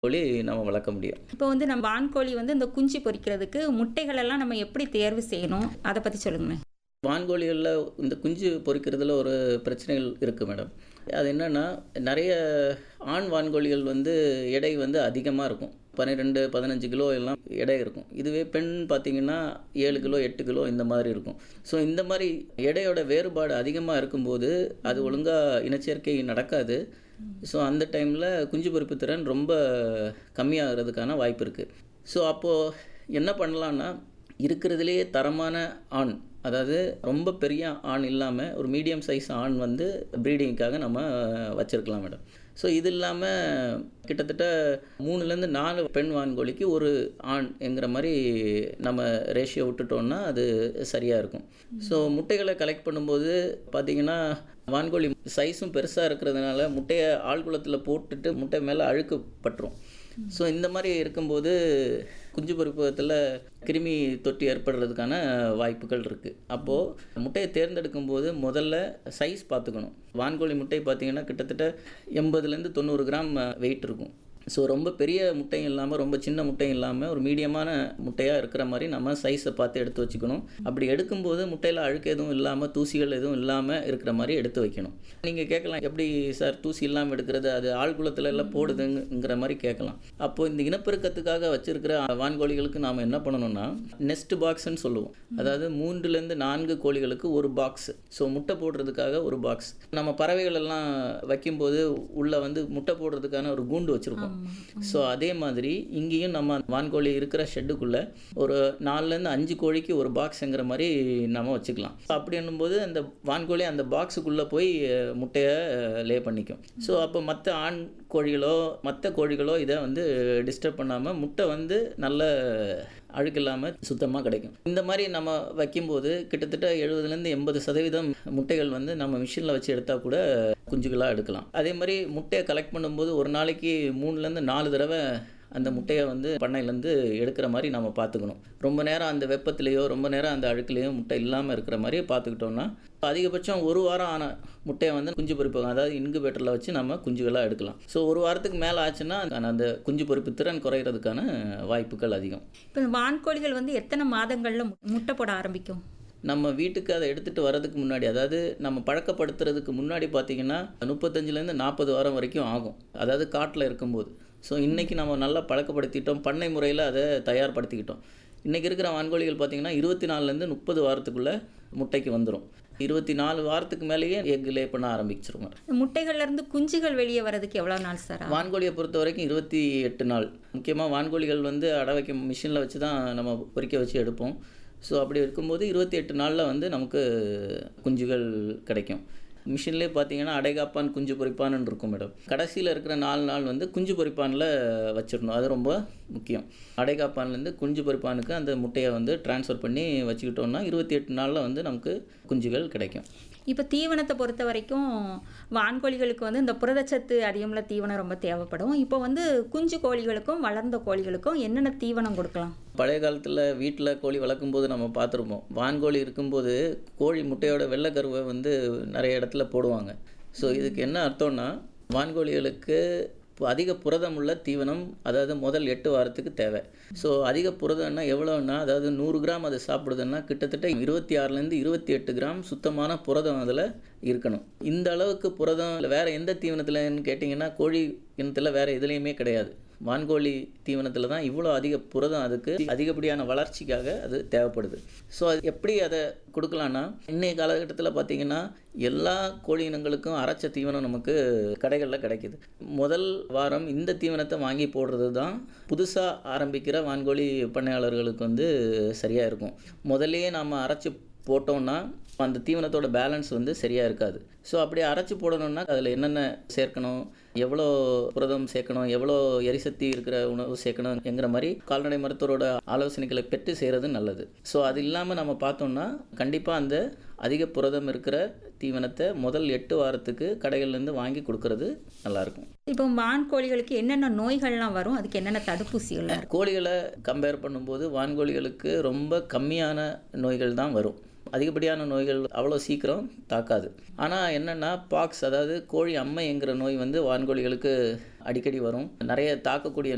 கோழி நம்ம வளர்க்க முடியும் இப்போ வந்து நம்ம வான்கோழி வந்து இந்த குஞ்சு பொரிக்கிறதுக்கு முட்டைகள் எல்லாம் நம்ம எப்படி தேர்வு செய்யணும் அதை பற்றி சொல்லுங்களேன் வான்கோழிகளில் இந்த குஞ்சு பொரிக்கிறதுல ஒரு பிரச்சனைகள் இருக்குது மேடம் அது என்னென்னா நிறைய ஆண் வான்கோழிகள் வந்து எடை வந்து அதிகமாக இருக்கும் பன்னிரெண்டு பதினஞ்சு கிலோ எல்லாம் எடை இருக்கும் இதுவே பெண் பார்த்திங்கன்னா ஏழு கிலோ எட்டு கிலோ இந்த மாதிரி இருக்கும் ஸோ இந்த மாதிரி எடையோட வேறுபாடு அதிகமாக இருக்கும்போது அது ஒழுங்காக இனச்சேர்க்கை நடக்காது ஸோ அந்த டைமில் குஞ்சு பொரிப்பு திறன் ரொம்ப கம்மியாகிறதுக்கான வாய்ப்பு இருக்குது ஸோ அப்போது என்ன பண்ணலான்னா இருக்கிறதுலேயே தரமான ஆண் அதாவது ரொம்ப பெரிய ஆண் இல்லாமல் ஒரு மீடியம் சைஸ் ஆண் வந்து ப்ரீடிங்க்காக நம்ம வச்சுருக்கலாம் மேடம் ஸோ இது இல்லாமல் கிட்டத்தட்ட மூணுலேருந்து நாலு பெண் வான்கோழிக்கு ஒரு ஆண் என்கிற மாதிரி நம்ம ரேஷியோ விட்டுட்டோம்னா அது சரியாக இருக்கும் ஸோ முட்டைகளை கலெக்ட் பண்ணும்போது பார்த்திங்கன்னா வான்கோழி சைஸும் பெருசாக இருக்கிறதுனால முட்டையை ஆழ்குளத்தில் போட்டுட்டு முட்டை மேலே அழுக்கு பட்டுரும் ஸோ இந்த மாதிரி இருக்கும்போது குஞ்சு பருப்பத்தில் கிருமி தொற்று ஏற்படுறதுக்கான வாய்ப்புகள் இருக்குது அப்போது முட்டையை தேர்ந்தெடுக்கும் போது முதல்ல சைஸ் பார்த்துக்கணும் வான்கோழி முட்டை பார்த்திங்கன்னா கிட்டத்தட்ட எண்பதுலேருந்து தொண்ணூறு கிராம் வெயிட் இருக்கும் ஸோ ரொம்ப பெரிய முட்டையும் இல்லாமல் ரொம்ப சின்ன முட்டையும் இல்லாமல் ஒரு மீடியமான முட்டையாக இருக்கிற மாதிரி நம்ம சைஸை பார்த்து எடுத்து வச்சுக்கணும் அப்படி எடுக்கும்போது முட்டையில் அழுக்கு எதுவும் இல்லாமல் தூசிகள் எதுவும் இல்லாமல் இருக்கிற மாதிரி எடுத்து வைக்கணும் நீங்கள் கேட்கலாம் எப்படி சார் தூசி இல்லாமல் எடுக்கிறது அது ஆழ்குளத்தில் எல்லாம் போடுதுங்கிற மாதிரி கேட்கலாம் அப்போது இந்த இனப்பெருக்கத்துக்காக வச்சுருக்கிற வான்கோழிகளுக்கு நாம் என்ன பண்ணணும்னா நெஸ்ட் பாக்ஸ்ன்னு சொல்லுவோம் அதாவது மூன்றுலேருந்து நான்கு கோழிகளுக்கு ஒரு பாக்ஸ் ஸோ முட்டை போடுறதுக்காக ஒரு பாக்ஸ் நம்ம பறவைகள் எல்லாம் வைக்கும்போது உள்ளே வந்து முட்டை போடுறதுக்கான ஒரு கூண்டு வச்சுருப்போம் ஸோ அதே மாதிரி இங்கேயும் நம்ம வான்கோழி இருக்கிற ஷெட்டுக்குள்ளே ஒரு நாலுலேருந்து அஞ்சு கோழிக்கு ஒரு பாக்ஸுங்கிற மாதிரி நம்ம வச்சுக்கலாம் அப்படி என்னும்போது அந்த வான்கோழி அந்த பாக்ஸுக்குள்ளே போய் முட்டையை லே பண்ணிக்கும் ஸோ அப்போ மற்ற ஆண் கோழிகளோ மற்ற கோழிகளோ இதை வந்து டிஸ்டர்ப் பண்ணாமல் முட்டை வந்து நல்ல அழுக்கு இல்லாமல் சுத்தமாக கிடைக்கும் இந்த மாதிரி நம்ம வைக்கும்போது கிட்டத்தட்ட எழுபதுலேருந்து எண்பது சதவீதம் முட்டைகள் வந்து நம்ம மிஷினில் வச்சு எடுத்தால் கூட குஞ்சுகளாக எடுக்கலாம் அதே மாதிரி முட்டையை கலெக்ட் பண்ணும்போது ஒரு நாளைக்கு மூணுலேருந்து நாலு தடவை அந்த முட்டையை வந்து பண்ணையிலேருந்து எடுக்கிற மாதிரி நம்ம பார்த்துக்கணும் ரொம்ப நேரம் அந்த வெப்பத்துலேயோ ரொம்ப நேரம் அந்த அழுக்குலேயோ முட்டை இல்லாமல் இருக்கிற மாதிரி பார்த்துக்கிட்டோம்னா அதிகபட்சம் ஒரு வாரம் ஆன முட்டையை வந்து குஞ்சு பொறிப்பாங்க அதாவது இன்குபேட்டரில் வச்சு நம்ம குஞ்சுகளாக எடுக்கலாம் ஸோ ஒரு வாரத்துக்கு மேலே ஆச்சுன்னா அந்த குஞ்சு பொறிப்பு திறன் குறையிறதுக்கான வாய்ப்புகள் அதிகம் இப்போ வான்கோழிகள் வந்து எத்தனை மாதங்களில் முட்டை போட ஆரம்பிக்கும் நம்ம வீட்டுக்கு அதை எடுத்துகிட்டு வரதுக்கு முன்னாடி அதாவது நம்ம பழக்கப்படுத்துறதுக்கு முன்னாடி பார்த்திங்கன்னா முப்பத்தஞ்சுலேருந்து நாற்பது வாரம் வரைக்கும் ஆகும் அதாவது காட்டில் இருக்கும்போது ஸோ இன்றைக்கி நம்ம நல்லா பழக்கப்படுத்திட்டோம் பண்ணை முறையில் அதை தயார்படுத்திக்கிட்டோம் இன்றைக்கி இருக்கிற வான்கோழிகள் பார்த்திங்கன்னா இருபத்தி நாலுலேருந்து முப்பது வாரத்துக்குள்ளே முட்டைக்கு வந்துடும் இருபத்தி நாலு வாரத்துக்கு மேலேயே எக் லே பண்ண ஆரம்பிச்சிருங்க முட்டைகள்லேருந்து குஞ்சுகள் வெளியே வர்றதுக்கு எவ்வளோ நாள் சார் வான்கோழியை பொறுத்த வரைக்கும் இருபத்தி எட்டு நாள் முக்கியமாக வான்கோழிகள் வந்து அடை வைக்க மிஷினில் வச்சு தான் நம்ம பொறிக்க வச்சு எடுப்போம் ஸோ அப்படி இருக்கும்போது இருபத்தி எட்டு நாளில் வந்து நமக்கு குஞ்சுகள் கிடைக்கும் மிஷின்லேயே பார்த்தீங்கன்னா அடைகாப்பான் குஞ்சு பொறிப்பான்னு இருக்கும் மேடம் கடைசியில் இருக்கிற நாலு நாள் வந்து குஞ்சு பொறிப்பானில் வச்சிடணும் அது ரொம்ப முக்கியம் அடைகாப்பான்லேருந்து குஞ்சு பொறிப்பானுக்கு அந்த முட்டையை வந்து டிரான்ஸ்ஃபர் பண்ணி வச்சுக்கிட்டோம்னா இருபத்தி எட்டு நாளில் வந்து நமக்கு குஞ்சுகள் கிடைக்கும் இப்போ தீவனத்தை பொறுத்த வரைக்கும் வான்கோழிகளுக்கு வந்து இந்த புரதச்சத்து அதிகமுள்ள தீவனம் ரொம்ப தேவைப்படும் இப்போ வந்து குஞ்சு கோழிகளுக்கும் வளர்ந்த கோழிகளுக்கும் என்னென்ன தீவனம் கொடுக்கலாம் பழைய காலத்தில் வீட்டில் கோழி வளர்க்கும் போது நம்ம பார்த்துருப்போம் வான்கோழி இருக்கும்போது கோழி முட்டையோட வெள்ளைக்கருவை வந்து நிறைய இடத்துல போடுவாங்க ஸோ இதுக்கு என்ன அர்த்தம்னா வான்கோழிகளுக்கு இப்போ அதிக புரதம் உள்ள தீவனம் அதாவது முதல் எட்டு வாரத்துக்கு தேவை ஸோ அதிக புரதம்னா எவ்வளோன்னா அதாவது நூறு கிராம் அது சாப்பிடுதுன்னா கிட்டத்தட்ட இருபத்தி ஆறுலேருந்து இருபத்தி எட்டு கிராம் சுத்தமான புரதம் அதில் இருக்கணும் இந்த அளவுக்கு புரதம் வேறு எந்த தீவனத்தில்னு கேட்டிங்கன்னா கோழி இனத்தில் வேறு எதுலேயுமே கிடையாது வான்கோழி தீவனத்தில் தான் இவ்வளோ அதிக புரதம் அதுக்கு அதிகப்படியான வளர்ச்சிக்காக அது தேவைப்படுது ஸோ அது எப்படி அதை கொடுக்கலான்னா இன்றைய காலகட்டத்தில் பார்த்திங்கன்னா எல்லா கோழி இனங்களுக்கும் அரைச்ச தீவனம் நமக்கு கடைகளில் கிடைக்கிது முதல் வாரம் இந்த தீவனத்தை வாங்கி போடுறது தான் புதுசாக ஆரம்பிக்கிற வான்கோழி பண்ணையாளர்களுக்கு வந்து சரியாக இருக்கும் முதல்லையே நாம் அரைச்சி போட்டோம்னா அந்த தீவனத்தோட பேலன்ஸ் வந்து சரியாக இருக்காது ஸோ அப்படி அரைச்சி போடணும்னா அதில் என்னென்ன சேர்க்கணும் எவ்வளோ புரதம் சேர்க்கணும் எவ்வளோ எரிசக்தி இருக்கிற உணவு சேர்க்கணும் என்கிற மாதிரி கால்நடை மருத்துவரோட ஆலோசனைகளை பெற்று செய்கிறது நல்லது ஸோ அது இல்லாமல் நம்ம பார்த்தோம்னா கண்டிப்பாக அந்த அதிக புரதம் இருக்கிற தீவனத்தை முதல் எட்டு வாரத்துக்கு கடைகள்லேருந்து வாங்கி கொடுக்கறது நல்லாயிருக்கும் இப்போ வான் கோழிகளுக்கு என்னென்ன நோய்கள்லாம் வரும் அதுக்கு என்னென்ன தடுப்பூசிகள்லாம் இருக்கும் கோழிகளை கம்பேர் பண்ணும்போது வான்கோழிகளுக்கு ரொம்ப கம்மியான நோய்கள் தான் வரும் அதிகப்படியான நோய்கள் அவ்வளோ சீக்கிரம் தாக்காது ஆனால் என்னென்னா பாக்ஸ் அதாவது கோழி அம்மை என்கிற நோய் வந்து வான்கோழிகளுக்கு அடிக்கடி வரும் நிறைய தாக்கக்கூடிய